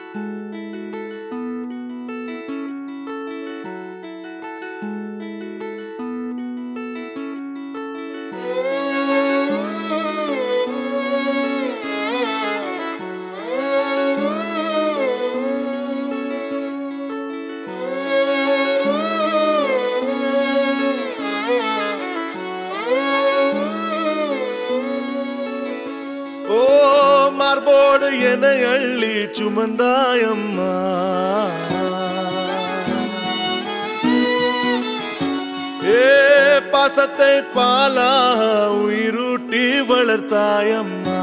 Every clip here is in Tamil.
ஓ மார்போடு என அள்ளி சுமந்தாயம்மா ஏ பாசத்தை பாலா உயிரூட்டி வளர்த்தாயம்மா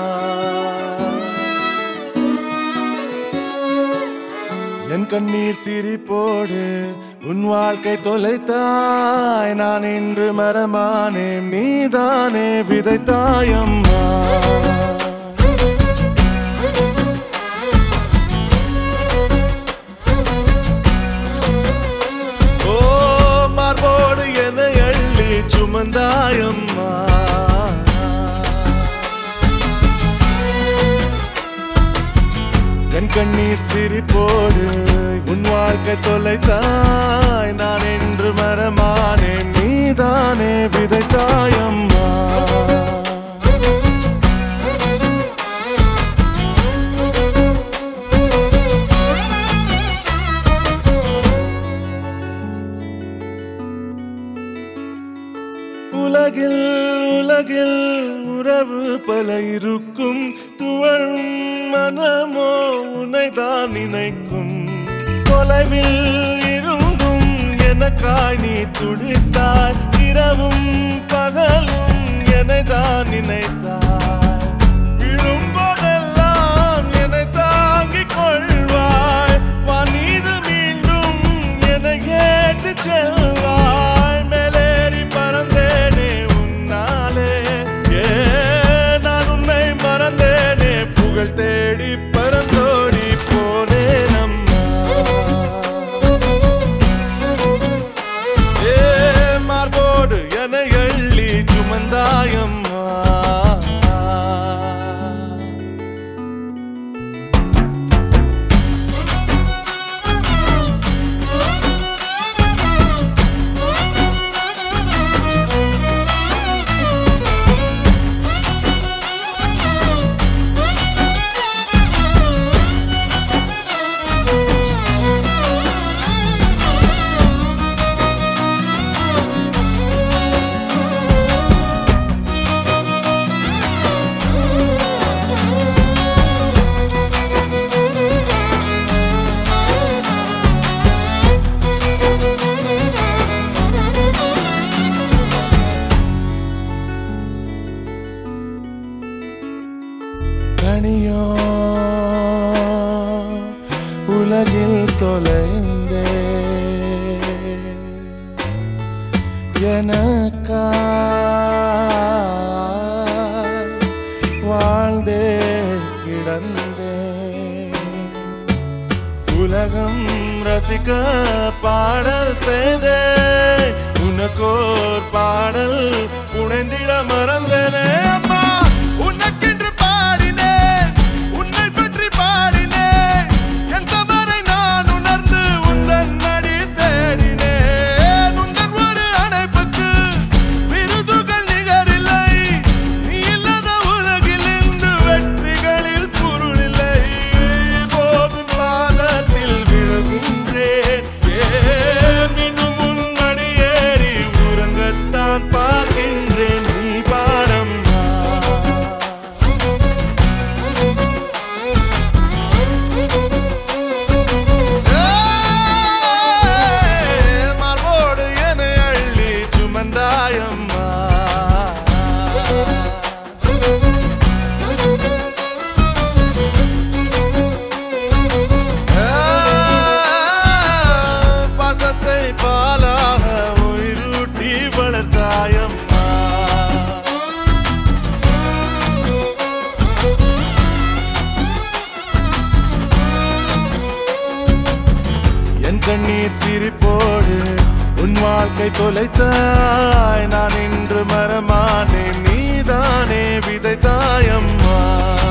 என் கண்ணீர் சிரிப்போடு உன் வாழ்க்கை தொலைத்தாய் நான் இன்று மரமானே நீதானே விதைத்தாயம்மா ஓ மார்போடு என அள்ளி சுமந்தாயம்மா என் கண்ணீர் சிரிப்போடு உன் வாழ்க்கை தொலைத்தாய் நான் என்று மரமானே நீதானே விதைத்தாயம்மா உலகில் உலகில் உறவு பல இருக்கும் துவழும் மனமோ உனைதான் நினைக்கும் தொலைவில் இருந்தும் எனக்காய் நீ துடித்தாய் இரவும் பகலும் என்னைதான் நினைத்தாய் விழும்போதெல்லாம் என்னை தாங்கிக் கொள்வாய் வானீது மீண்டும் என்னை ஏற்றி செல்வாய் மேலேறி பறந்தேனே உன்னாலே ஏ நான் உன்னை மறந்தேனே புகழ் தேடி பறந்தோடி போனேன் அம்மா ஏ மார்போடு என எள்ளி சுமந்தாயம்மா தனியோ உலகில் தொலைந்தே எனக்காய் வாழ்ந்தே கிடந்தேன் உலகம் ரசிக்க பாடல் செய்தே உனக்கோர் பாடல் புனைந்திட மறந்தேனே அம்மா உனக்கென்று பாடினேன் உன்னை பற்றி பாடினேன் என் தவறை நான் உணர்ந்து உந்தன் அடி தேடினேன் உந்தன் ஒரு அணைப்புக்கு விருதுகள் நிகரில்லை நீ இல்லாத உலகில் இருந்து வெற்றிகளில் பொருளில்லை போதும் பாதத்தில் விழுகின்றேன் ஏன் இன்னும் உன் அடியேறி உறங்கத்தான் பார்க்கின்றேன் நீ பாடம்மா ஏய், மார்போடு என்னை அள்ளி சுமந்தாயம்மா பாசத்தை பாலாக உயிரூட்டி வளர்த்தாயம்மா என் கண்ணீர் சிரிப்போடு உன் வாழ்க்கை தொலைத்தாய் நான் இன்று மரமானே நீதானே விதைத்தாயம்மா